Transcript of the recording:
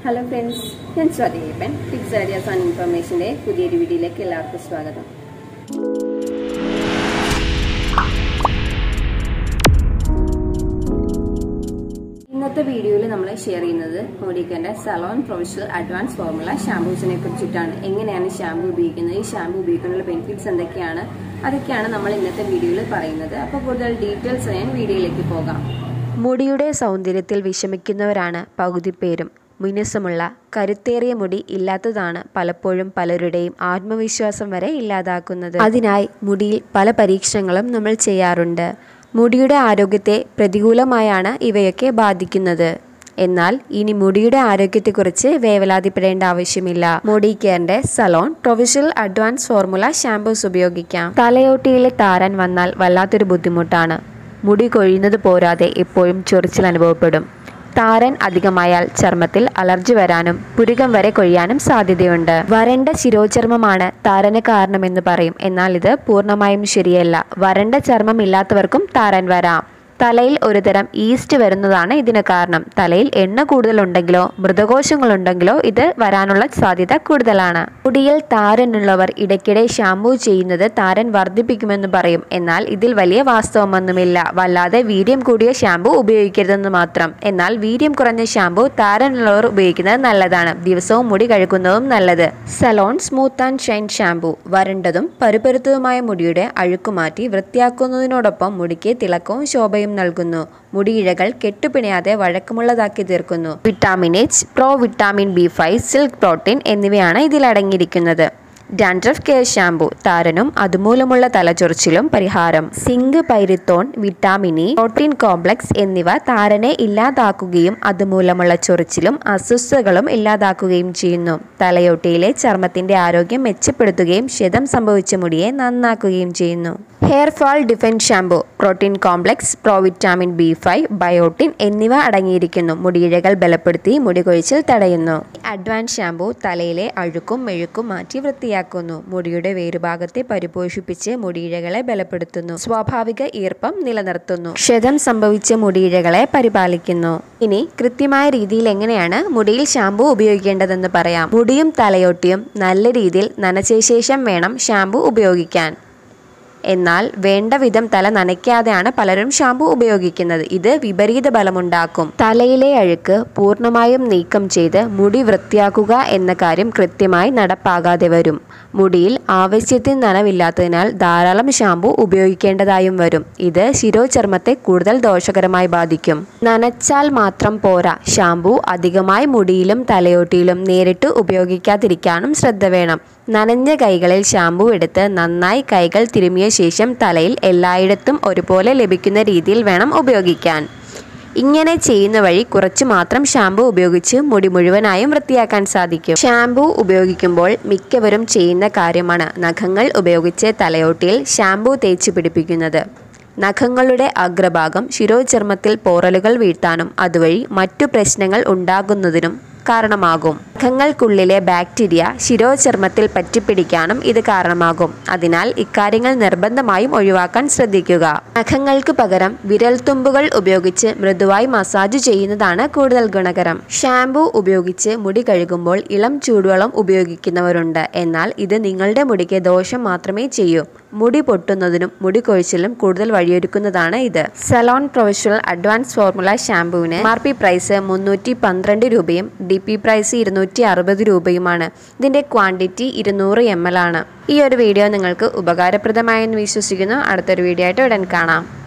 hello friends ഞാൻ സ്വാതികേപ്പൻ tips ideas and ഇൻഫർമേഷൻ്റെ പുതിയൊരു വീഡിയോയിലേക്ക് എല്ലാവർക്കും സ്വാഗതം ഇന്നത്തെ വീഡിയോയിൽ നമ്മൾ ഷെയർ ചെയ്യുന്നത് മോഡിക്കൻ്റെ സലോൺ പ്രൊഫഷണൽ അഡ്വാൻസ് ഫോർമുല ഷാംപൂസിനെ കുറിച്ചിട്ടാണ് എങ്ങനെയാണ് ഷാംപൂ ഉപയോഗിക്കുന്നത് ഈ ഷാംപൂ ഉപയോഗിക്കാനുള്ള ബെനിഫിറ്റ്സ് എന്തൊക്കെയാണ് അതൊക്കെയാണ് നമ്മൾ ഇന്നത്തെ വീഡിയോയിൽ പറയുന്നത് അപ്പോൾ കൂടുതൽ ഡീറ്റെയിൽസ് ഞാൻ വീഡിയോയിലേക്ക് പോകാം മുടിയുടെ സൗന്ദര്യത്തിൽ വിഷമിക്കുന്നവരാണ് പകുതി പേരും മിനുസമുള്ള കരുത്തേറിയ മുടി ഇല്ലാത്തതാണ് പലപ്പോഴും പലരുടെയും ആത്മവിശ്വാസം വരെ ഇല്ലാതാക്കുന്നത് അതിനായി മുടിയിൽ പല പരീക്ഷണങ്ങളും നമ്മൾ ചെയ്യാറുണ്ട് മുടിയുടെ ആരോഗ്യത്തെ പ്രതികൂലമായാണ് ഇവയൊക്കെ ബാധിക്കുന്നത് എന്നാൽ ഇനി മുടിയുടെ ആരോഗ്യത്തെക്കുറിച്ച് വേവലാതിപ്പെടേണ്ട ആവശ്യമില്ല മുടി കെയറിന്റെ salon professional advance formula shampoos ഉപയോഗിക്കാം തലയോട്ടിയിലെ താരൻ വന്നാൽ വല്ലാത്തൊരു ബുദ്ധിമുട്ടാണ് മുടി കൊഴിയുന്നത് പോരാതെ എപ്പോഴും ചൊറിച്ചിൽ അനുഭവപ്പെടും താരൻ അധികമായാൽ ചർമ്മത്തിൽ അലർജി വരാനും പുരുകം വരെ കൊഴിയാനും സാധ്യതയുണ്ട് വരണ്ട ശിരോചർമ്മമാണ് താരന് കാരണമെന്ന് പറയും എന്നാൽ ഇത് പൂർണ്ണമായും ശരിയല്ല വരണ്ട ചർമ്മം ഇല്ലാത്തവർക്കും താരൻ വരാം തലയിൽ ഒരുതരം ഈസ്റ്റ് വരുന്നതാണ് ഇതിന് കാരണം തലയിൽ എണ്ണ കൂടുതലുണ്ടെങ്കിലോ മൃതകോശങ്ങളുണ്ടെങ്കിലോ ഇത് വരാനുള്ള സാധ്യത കൂടുതലാണ് മുടിയിൽ താരനുള്ളവർ ഇടയ്ക്കിടെ ഷാമ്പൂ ചെയ്യുന്നത് താരൻ വർദ്ധിപ്പിക്കുമെന്ന് പറയും എന്നാൽ ഇതിൽ വലിയ വാസ്തവമൊന്നുമില്ല വല്ലാതെ വീര്യം കൂടിയ ഷാമ്പൂ ഉപയോഗിക്കരുതെന്ന് മാത്രം എന്നാൽ വീര്യം കുറഞ്ഞ ഷാമ്പൂ താരനുള്ളവർ ഉപയോഗിക്കുന്നത് നല്ലതാണ് ദിവസവും മുടി കഴുകുന്നതും നല്ലത് salon smooth and shine shampoo വരണ്ടതും പരുപരുത്തതുമായ മുടിയുടെ അഴുക്കുമാറ്റി വൃത്തിയാക്കുന്നതിനോടൊപ്പം മുടിക്ക് തിളക്കവും ശോഭയും നൽകുന്നു മുടിയിഴകൾ കെട്ടുപിണയാതെ വഴക്കമുള്ളതാക്കി തീർക്കുന്നു vitamin H pro vitamin B five silk protein എന്നിവയാണ് ഇതിൽ അടങ്ങിയിരിക്കുന്നത് ഡാൻഡ്രഫ് കെയർ ഷാംപൂ താരനും അതുമൂലമുള്ള തലചൊറിച്ചിലും പരിഹാരം zinc pyrithione vitamin E protein complex എന്നിവ താരനെ ഇല്ലാതാക്കുകയും അതുമൂലമുള്ള ചൊറിച്ചിലും അസ്വസ്ഥതകളും ഇല്ലാതാക്കുകയും ചെയ്യുന്നു തലയോട്ടിയിലെ ചർമ്മത്തിന്റെ ആരോഗ്യം മെച്ചപ്പെടുത്തുകയും ക്ഷതം സംഭവിച്ച മുടിയെ നന്നാക്കുകയും ചെയ്യുന്നു hair fall defence shampoo protein complex pro vitamin B five biotin എന്നിവ അടങ്ങിയിരിക്കുന്നു മുടിയിഴകൾ ബലപ്പെടുത്തി മുടി കൊഴിച്ചിൽ തടയുന്നു അഡ്വാൻസ് ഷാംപൂ തലയിലെ അഴുക്കും മെഴുക്കും മാറ്റി വൃത്തിയാക്കുന്നു മുടിയുടെ വേരുഭാഗത്തെ പരിപോഷിപ്പിച്ച് മുടിയിഴകളെ ബലപ്പെടുത്തുന്നു സ്വാഭാവിക ഈർപ്പം നിലനിർത്തുന്നു ക്ഷതം സംഭവിച്ച മുടിയിഴകളെ പരിപാലിക്കുന്നു ഇനി കൃത്യമായ രീതിയിൽ എങ്ങനെയാണ് മുടിയിൽ ഷാംപൂ ഉപയോഗിക്കേണ്ടതെന്ന് പറയാം മുടിയും തലയോട്ടിയും നല്ല രീതിയിൽ നനച്ച ശേഷം വേണം ഷാംപൂ ഉപയോഗിക്കാൻ എന്നാൽ വേണ്ട വിധം തല നനയ്ക്കാതെയാണ് പലരും ഷാമ്പു ഉപയോഗിക്കുന്നത് ഇത് വിപരീത ഫലമുണ്ടാക്കും തലയിലെ അഴുക്ക് പൂർണ്ണമായും നീക്കം ചെയ്ത് മുടി വൃത്തിയാക്കുക എന്ന കാര്യം കൃത്യമായി നടപ്പാകാതെ വരും മുടിയിൽ ആവശ്യത്തിന് നനവില്ലാത്തതിനാൽ ധാരാളം ഷാമ്പു ഉപയോഗിക്കേണ്ടതായും വരും ഇത് ശിരോചർമ്മത്തെ കൂടുതൽ ദോഷകരമായി ബാധിക്കും നനച്ചാൽ മാത്രം പോരാ ഷാമ്പു അധികമായി മുടിയിലും തലയോട്ടിയിലും നേരിട്ട് ഉപയോഗിക്കാതിരിക്കാനും ശ്രദ്ധ വേണം നനഞ്ഞ കൈകളിൽ ഷാമ്പു എടുത്ത് നന്നായി കൈകൾ തിരുമിയ ശേഷം തലയിൽ എല്ലായിടത്തും ഒരുപോലെ ലഭിക്കുന്ന രീതിയിൽ വേണം ഉപയോഗിക്കാൻ ഇങ്ങനെ ചെയ്യുന്ന വഴി കുറച്ച് മാത്രം ഷാമ്പു ഉപയോഗിച്ച് മുടി മുഴുവനായും വൃത്തിയാക്കാൻ സാധിക്കും ഷാമ്പു ഉപയോഗിക്കുമ്പോൾ മിക്കവരും ചെയ്യുന്ന കാര്യമാണ് നഖങ്ങൾ ഉപയോഗിച്ച് തലയോട്ടിയിൽ ഷാമ്പു തേച്ച് പിടിപ്പിക്കുന്നത് നഖങ്ങളുടെ അഗ്രഭാഗം ശിരോചർമ്മത്തിൽ പോറലുകൾ വീഴ്ത്താനും അതുവഴി മറ്റു പ്രശ്നങ്ങൾ ഉണ്ടാകുന്നതിനും കാരണമാകും നഖങ്ങൾക്കുള്ളിലെ ബാക്ടീരിയ ശിരോചർമ്മത്തിൽ പറ്റിപ്പിടിക്കാനും ഇത് കാരണമാകും അതിനാൽ ഇക്കാര്യങ്ങൾ നിർബന്ധമായും ഒഴിവാക്കാൻ ശ്രദ്ധിക്കുക നഖങ്ങൾക്ക് പകരം വിരൽത്തുമ്പുകൾ ഉപയോഗിച്ച് മൃദുവായി മസാജ് ചെയ്യുന്നതാണ് കൂടുതൽ ഗുണകരം ഷാംപൂ ഉപയോഗിച്ച് മുടി കഴുകുമ്പോൾ ഇളം ചൂടുവെള്ളം ഉപയോഗിക്കുന്നവരുണ്ട് എന്നാൽ ഇത് നിങ്ങളുടെ മുടിക്ക് ദോഷം മാത്രമേ ചെയ്യൂ മുടി പൊട്ടുന്നതിനും മുടി കൊഴിച്ചിലും കൂടുതൽ വഴിയൊരുക്കുന്നതാണ് ഇത് സലോൺ പ്രൊഫഷണൽ അഡ്വാൻസ് ഫോർമുല ഷാംപൂവിന് ആർ പി പ്രൈസ് മുന്നൂറ്റി പന്ത്രണ്ട് രൂപയും ഡി പി പ്രൈസ് ഇരുന്നൂറ്റി അറുപത് രൂപയുമാണ് ഇതിന്റെ ക്വാണ്ടിറ്റി ഇരുന്നൂറ് എം എൽ ആണ് ഈ ഒരു വീഡിയോ നിങ്ങൾക്ക് ഉപകാരപ്രദമായെന്ന് വിശ്വസിക്കുന്നു അടുത്തൊരു വീഡിയോ ആയിട്ട് ഉടൻ കാണാം